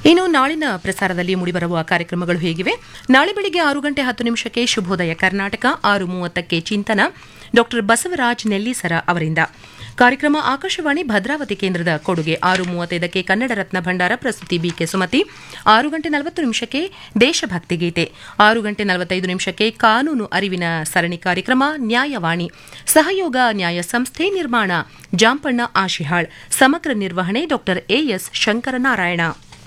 ಇನ್ನು ನಾಳಿನ ಪ್ರಸಾರದಲ್ಲಿ ಮೂಡಿಬರುವ ಕಾರ್ಯಕ್ರಮಗಳು ಹೇಗಿವೆ ನಾಳೆ ಬೆಳಿಗ್ಗೆ ಆರು ಗಂಟೆ ಹತ್ತು ನಿಮಿಷಕ್ಕೆ ಶುಭೋದಯ ಕರ್ನಾಟಕ ಆರು ಮೂವತ್ತಕ್ಕೆ ಚಿಂತನ ಡಾಕ್ಟರ್ ಬಸವರಾಜ್ ನೆಲ್ಲಿಸರ ಅವರಿಂದ ಕಾರ್ಯಕ್ರಮ ಆಕಾಶವಾಣಿ ಭದ್ರಾವತಿ ಕೇಂದ್ರದ ಕೊಡುಗೆ ಆರು ಮೂವತ್ತೈದಕ್ಕೆ ಕನ್ನಡ ರತ್ನ ಭಂಡಾರ ಪ್ರಸ್ತುತಿ ಬಿಕೆ ಸುಮತಿ ಆರು ಗಂಟೆ ನಲವತ್ತು ನಿಮಿಷಕ್ಕೆ ದೇಶಭಕ್ತಿ ಗೀತೆ ಆರು ಗಂಟೆ ನಲವತ್ತೈದು ನಿಮಿಷಕ್ಕೆ ಕಾನೂನು ಅರಿವಿನ ಸರಣಿ ಕಾರ್ಯಕ್ರಮ ನ್ಯಾಯವಾಣಿ ಸಹಯೋಗ ನ್ಯಾಯ ಸಂಸ್ಥೆ ನಿರ್ಮಾಣ ಜಾಂಪಣ್ಣ ಆಶಿಹಾಳ್ ಸಮಗ್ರ ನಿರ್ವಹಣೆ ಡಾಕ್ಟರ್ ಎಎಸ್ ಶಂಕರನಾರಾಯಣ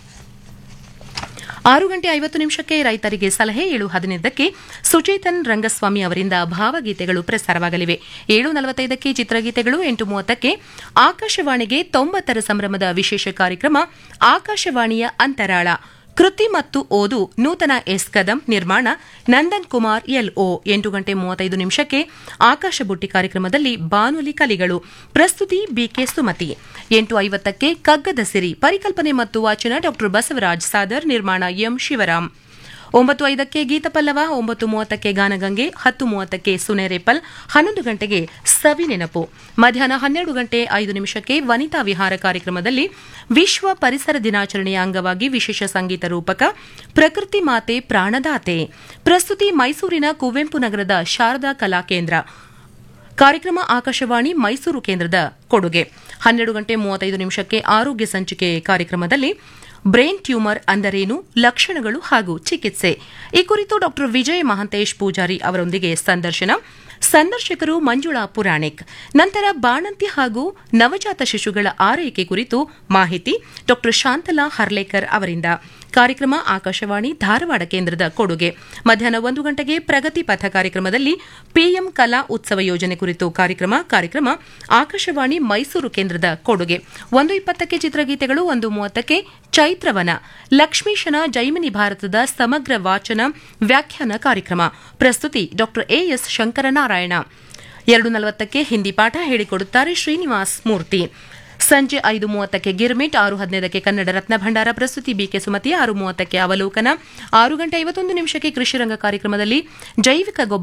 ಆರು ಗಂಟೆ ಐವತ್ತು ನಿಮಿಷಕ್ಕೆ ರೈತರಿಗೆ ಸಲಹೆ ಏಳು ಹದಿನೈದಕ್ಕೆ ಸುಚೇತನ್ ರಂಗಸ್ವಾಮಿ ಅವರಿಂದ ಭಾವಗೀತೆಗಳು ಪ್ರಸಾರವಾಗಲಿವೆ ಏಳು ನಲವತ್ತೈದಕ್ಕೆ ಚಿತ್ರಗೀತೆಗಳು ಎಂಟು ಮೂವತ್ತಕ್ಕೆ ಆಕಾಶವಾಣಿಗೆ ತೊಂಬತ್ತರ ಸಂಭ್ರಮದ ವಿಶೇಷ ಕಾರ್ಯಕ್ರಮ ಆಕಾಶವಾಣಿಯ ಅಂತರಾಳ ಕೃತಿ ಮತ್ತು ಓದು ನೂತನ ಎಸ್ ಕದಂ ನಿರ್ಮಾಣ ನಂದನ್ ಕುಮಾರ್ ಎಲ್ಒ ಎಂಟು ಗಂಟೆ ಮೂವತ್ತೈದು ನಿಮಿಷಕ್ಕೆ ಆಕಾಶ ಬುಟ್ಟಿ ಕಾರ್ಯಕ್ರಮದಲ್ಲಿ ಬಾನುಲಿ ಕಲಿಗಳು ಪ್ರಸ್ತುತಿ ಬಿಕೆ ಸುಮತಿ ಎಂಟು ಐವತ್ತಕ್ಕೆ ಕಗ್ಗದ ಸಿರಿ ಪರಿಕಲ್ಪನೆ ಮತ್ತು ವಾಚನ ಡಾ ಬಸವರಾಜ್ ಸಾದರ್ ನಿರ್ಮಾಣ ಎಂ ಶಿವರಾಮ್ ಒಂಬತ್ತು ಐದಕ್ಕೆ ಗೀತಪಲ್ಲವ ಒಂಬತ್ತು ಮೂವತ್ತಕ್ಕೆ ಗಾನಗಂಗೆ ಹತ್ತು ಮೂವತ್ತಕ್ಕೆ ಸುನೇರೇಪಲ್ ಹನ್ನೊಂದು ಗಂಟೆಗೆ ಸವಿ ನೆನಪು ಮಧ್ಯಾಹ್ನ ಹನ್ನೆರಡು ಗಂಟೆ ಐದು ನಿಮಿಷಕ್ಕೆ ವನಿತಾ ವಿಹಾರ ಕಾರ್ಯಕ್ರಮದಲ್ಲಿ ವಿಶ್ವ ಪರಿಸರ ದಿನಾಚರಣೆಯ ಅಂಗವಾಗಿ ವಿಶೇಷ ಸಂಗೀತ ರೂಪಕ ಪ್ರಕೃತಿ ಮಾತೆ ಪ್ರಾಣದಾತೆ ಪ್ರಸ್ತುತಿ ಮೈಸೂರಿನ ಕುವೆಂಪು ನಗರದ ಶಾರದಾ ಕಲಾ ಕೇಂದ್ರ ಕಾರ್ಯಕ್ರಮ ಆಕಾಶವಾಣಿ ಮೈಸೂರು ಕೇಂದ್ರದ ಕೊಡುಗೆ ಹನ್ನೆರಡು ಗಂಟೆ ಮೂವತ್ತೈದು ನಿಮಿಷಕ್ಕೆ ಆರೋಗ್ಯ ಸಂಚಿಕೆ ಕಾರ್ಯಕ್ರಮದಲ್ಲಿ ಬ್ರೈನ್ ಟ್ಯೂಮರ್ ಅಂದರೇನು ಲಕ್ಷಣಗಳು ಹಾಗೂ ಚಿಕಿತ್ಸೆ ಈ ಕುರಿತು ಡಾ ವಿಜಯ್ ಮಹಾಂತೇಶ್ ಪೂಜಾರಿ ಅವರೊಂದಿಗೆ ಸಂದರ್ಶನ ಸಂದರ್ಶಕರು ಮಂಜುಳಾ ಪುರಾಣಿಕ್ ನಂತರ ಬಾಣಂತಿ ಹಾಗೂ ನವಜಾತ ಶಿಶುಗಳ ಆರೈಕೆ ಕುರಿತು ಮಾಹಿತಿ ಡಾ ಶಾಂತಲಾ ಹರ್ಲೇಕರ್ ಅವರಿಂದ ಕಾರ್ಯಕ್ರಮ ಆಕಾಶವಾಣಿ ಧಾರವಾಡ ಕೇಂದ್ರದ ಕೊಡುಗೆ ಮಧ್ಯಾಹ್ನ ಒಂದು ಗಂಟೆಗೆ ಪ್ರಗತಿ ಪಥ ಕಾರ್ಯಕ್ರಮದಲ್ಲಿ ಪಿಎಂ ಕಲಾ ಉತ್ಸವ ಯೋಜನೆ ಕುರಿತು ಕಾರ್ಯಕ್ರಮ ಕಾರ್ಯಕ್ರಮ ಆಕಾಶವಾಣಿ ಮೈಸೂರು ಕೇಂದ್ರದ ಕೊಡುಗೆ ಒಂದು ಇಪ್ಪತ್ತಕ್ಕೆ ಚಿತ್ರಗೀತೆಗಳು ಒಂದು ಮೂವತ್ತಕ್ಕೆ ಚೈತ್ರವನ ಲಕ್ಷ್ಮೀಶನ ಜೈಮಿನಿ ಭಾರತದ ಸಮಗ್ರ ವಾಚನ ವ್ಯಾಖ್ಯಾನ ಕಾರ್ಯಕ್ರಮ ಪ್ರಸ್ತುತಿ ಡಾ ಎಎಸ್ ಶಂಕರನಾರಾಯಣ ಎರಡು ನಲವತ್ತಕ್ಕೆ ಹಿಂದಿ ಪಾಠ ಹೇಳಿಕೊಡುತ್ತಾರೆ ಶ್ರೀನಿವಾಸ್ ಮೂರ್ತಿ ಸಂಜೆ ಐದು ಮೂವತ್ತಕ್ಕೆ ಗಿರ್ಮಿಟ್ ಆರು ಹದಿನೈದಕ್ಕೆ ಕನ್ನಡ ರತ್ನ ಭಂಡಾರ ಪ್ರಸ್ತುತಿ ಬಿಕೆ ಸುಮತಿ ಆರು ಮೂವತ್ತಕ್ಕೆ ಅವಲೋಕನ ಆರು ಗಂಟೆ ಐವತ್ತೊಂದು ನಿಮಿಷಕ್ಕೆ ಕೃಷಿ ರಂಗ ಕಾರ್ಯಕ್ರಮದಲ್ಲಿ ಜೈವಿಕ ಗೊಬ್ಬರ